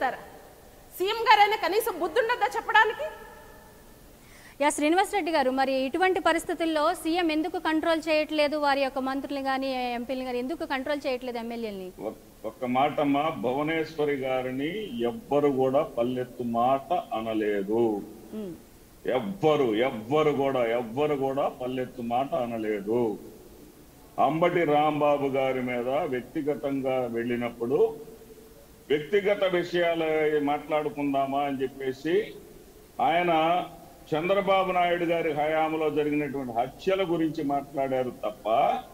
చేస్తారా సీఎం గారైనా కనీసం బుద్ధి ఉండద్దా చెప్పడానికి యా శ్రీనివాస్ రెడ్డి గారు మరి ఇటువంటి పరిస్థితుల్లో సీఎం ఎందుకు కంట్రోల్ చేయట్లేదు వారి యొక్క మంత్రులు కానీ ఎంపీలు కానీ ఎందుకు కంట్రోల్ చేయట్లేదు ఎమ్మెల్యేలని ఒక్- ఒక్క మాటమ్మా భువనేశ్వరి గారిని ఎవ్వరు కూడా పల్లెత్తు మాట అనలేదు ఎవ్వరు ఎవ్వరు కూడా ఎవ్వరు కూడా పల్లెత్తు మాట అనలేదు అంబటి రాంబాబు గారి మీద వ్యక్తిగతంగా వెళ్ళినప్పుడు వ్యక్తిగత విషయాలు మాట్లాడుకుందామా అని చెప్పేసి ఆయన చంద్రబాబు నాయుడు గారి హయాంలో జరిగినటువంటి హత్యల గురించి మాట్లాడారు తప్ప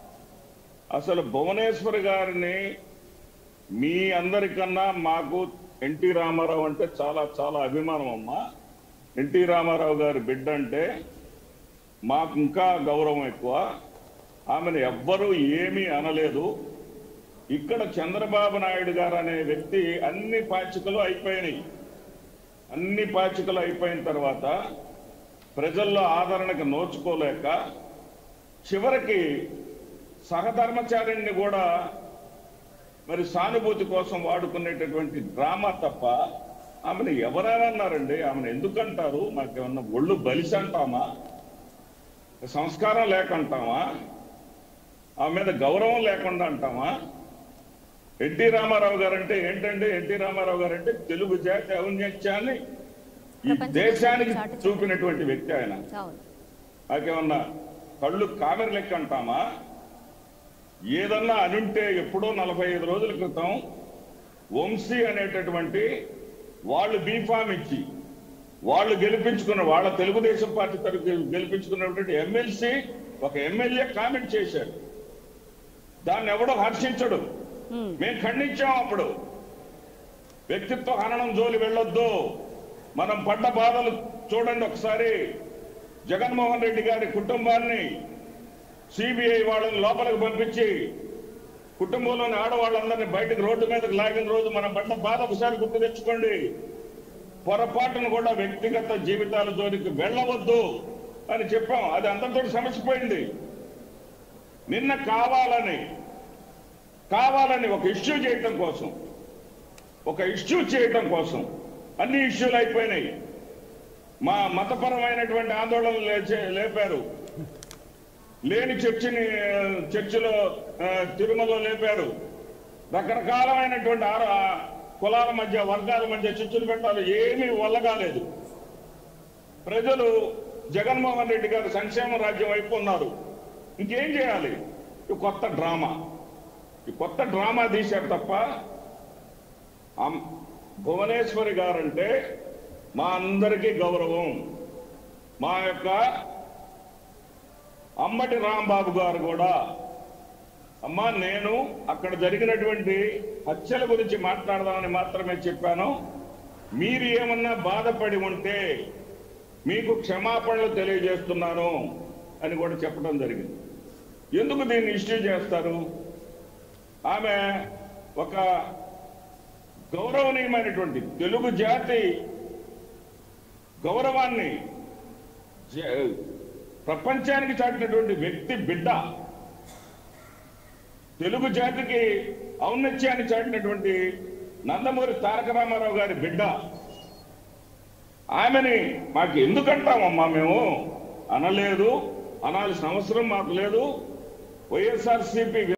అసలు భువనేశ్వర్ గారిని మీ అందరికన్నా మాకు ఎన్టీ రామారావు అంటే చాలా చాలా అభిమానం అమ్మా ఎన్టీ రామారావు గారి బిడ్డ అంటే మాకు ఇంకా గౌరవం ఎక్కువ ఆమెను ఎవ్వరూ ఏమీ అనలేదు ఇక్కడ చంద్రబాబు నాయుడు గారు అనే వ్యక్తి అన్ని పాచికలు అయిపోయినాయి అన్ని పాచికలు అయిపోయిన తర్వాత ప్రజల్లో ఆదరణకు నోచుకోలేక చివరికి సహధర్మచారిణ్ణి కూడా మరి సానుభూతి కోసం వాడుకునేటటువంటి డ్రామా తప్ప ఆమెను ఎవరైనా అన్నారండి ఆమెను ఎందుకంటారు మాకేమన్నా ఒళ్ళు బలిసి అంటామా సంస్కారం లేకంటామా ఆమె మీద గౌరవం లేకుండా అంటామా ఎన్టీ రామారావు గారు అంటే ఏంటంటే ఎన్టీ రామారావు గారు అంటే తెలుగు జాతి ఔన్నత్యాన్ని ఈ దేశానికి చూపినటువంటి వ్యక్తి ఆయన అవును నాకేమన్నా కళ్ళు కామెర లెక్క అంటామా ఏదన్నా అనుంటే ఎప్పుడో నలభై ఐదు రోజుల క్రితం వంశీ అనేటటువంటి వాళ్ళు బీఫామ్ ఇచ్చి వాళ్ళు గెలిపించుకున్న వాళ్ళ తెలుగుదేశం పార్టీ తరఫు గెలిపించుకున్నటువంటి ఎమ్మెల్సీ ఒక ఎమ్మెల్యే కామెంట్ చేశాడు దాన్ని ఎవడో హర్షించడు మేము ఖండించాం అప్పుడు వ్యక్తిత్వ హననం జోలి వెళ్ళొద్దు మనం పడ్డ బాధలు చూడండి ఒకసారి జగన్మోహన్ రెడ్డి గారి కుటుంబాన్ని సిబిఐ వాళ్ళని లోపలికి పంపించి కుటుంబంలోని ఆడవాళ్ళందరినీ బయటకు రోడ్డు మీదకి లాగిన రోజు మనం పడ్డ బాధ ఒకసారి గుర్తు తెచ్చుకోండి పొరపాటును కూడా వ్యక్తిగత జీవితాల జోలికి వెళ్ళవద్దు అని చెప్పాం అది అందరితో సమస్యపోయింది నిన్న కావాలని కావాలని ఒక ఇష్యూ చేయటం కోసం ఒక ఇష్యూ చేయటం కోసం అన్ని ఇష్యూలు అయిపోయినాయి మా మతపరమైనటువంటి ఆందోళనలు లేచే- లేపారు లేని చర్చిని ఆ, చర్చిలో ఆ, తిరుమలలో లేపారు రకరకాలమైనటువంటి ఆర- ఆ, కులాల మధ్య వర్గాల మధ్య చర్చలు పెట్టాలి ఏమీ వల్లగాలేదు ప్రజలు జగన్మోహన్ రెడ్డి గారు సంక్షేమ రాజ్యం వైపు ఉన్నారు ఇంకేం చేయాలి ఈ కొత్త డ్రామా ఈ కొత్త డ్రామా తీశారు తప్ప అమ్- భువనేశ్వరి గారంటే మా అందరికీ గౌరవం మా యొక్క అమ్మటి రాంబాబు గారు కూడా అమ్మా నేను అక్కడ జరిగినటువంటి హత్యల గురించి మాట్లాడదామని మాత్రమే చెప్పాను మీరు ఏమన్నా బాధపడి ఉంటే మీకు క్షమాపణలు తెలియజేస్తున్నాను అని కూడా చెప్పడం జరిగింది ఎందుకు దీన్ని ఇష్యూ చేస్తారు ఆమె ఒక గౌరవనీయమైనటువంటి తెలుగు జాతి గౌరవాన్ని జ- ప్రపంచానికి చాటినటువంటి వ్యక్తి బిడ్డ తెలుగు జాతికి ఔన్నత్యాన్ని చాటినటువంటి నందమూరి తారక రామారావు గారి బిడ్డ ఆమెని మాకు ఎందుకంటామమ్మా మేము అనలేదు అనాల్సిన అవసరం మాకు లేదు వైఎస్ఆర్